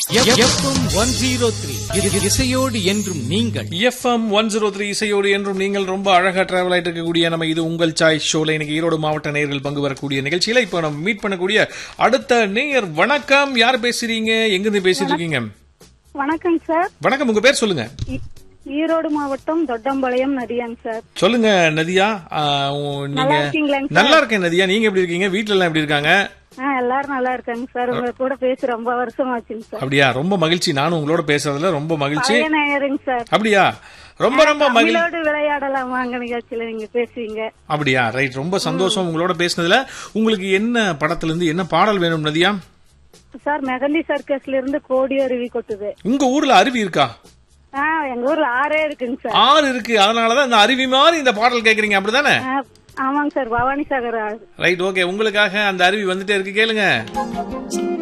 FM one zero three இசையோடு என்றும் நீங்கள் எஃப்எம் ஒன் ஜீரோ த்ரீ இசையோடு என்றும் நீங்கள் ரொம்ப அழகா டிராவல் ஆயிட்டு இருக்கக்கூடிய நம்ம இது உங்கள் சாய்ஸ் ஷோல இன்னைக்கு ஈரோடு மாவட்ட நேயர்கள் பங்கு வரக்கூடிய நிகழ்ச்சியில இப்போ நம்ம மீட் பண்ணக்கூடிய அடுத்த நேயர் வணக்கம் யார் பேசுறீங்க எங்கிருந்து பேசிட்டு இருக்கீங்க வணக்கம் சார் வணக்கம் உங்க பேர் சொல்லுங்க ஈ- ஈரோடு மாவட்டம் தொட்டம்பாளையம் நதியாங்க சார் சொல்லுங்க நதியா ஆ, உ- நீங்க நல்லா இருக்கீங்களாங்க சார்? நல்லா இருக்கேன் நதியா நீங்க எப்படி இருக்கீங்க வீட்ல எல்லாம் எப்படி இருக்காங்க ஆ எல்லாரும் நல்லா இருக்காங்க சார் உங்க கூட பேசி ரொம்ப வருஷம் ஆச்சுங்க சார் அப்படியா ரொம்ப மகிழ்ச்சி நானும் உங்களோட பேசுறதுல ரொம்ப மகிழ்ச்சி பழைய நேயருங்க சார் அப்படியா ரொம்ப ரொம்ப மகிழ்ச்சி தமிழோடு விளையாடலாமாங்க நிகழ்ச்சியில நீங்க பேசுவீங்க அப்படியா ரைட் ரொம்ப சந்தோஷம் உங்களோட பேசுனதுல உங்களுக்கு என்ன படத்துல இருந்து என்ன பாடல் வேணும் நதியா சார் மெகந்தி சர்க்கஸ்ல இருந்து கோடி அருவி கொட்டுது உங்க ஊர்ல அருவி இருக்கா ஆ எங்க ஊர்ல ஆறே இருக்குங்க சார் ஆறு இருக்கு அதனாலதான் இந்த அருவி மாதிரி இந்த பாடல் கேக்குறீங்க அப்படிதானே ஆ, ஆமாங்க சார் பவானி சாகர் ஆறு ரைட் ஓகே உங்களுக்காக அந்த அருவி வந்துட்டே இருக்கு கேளுங்க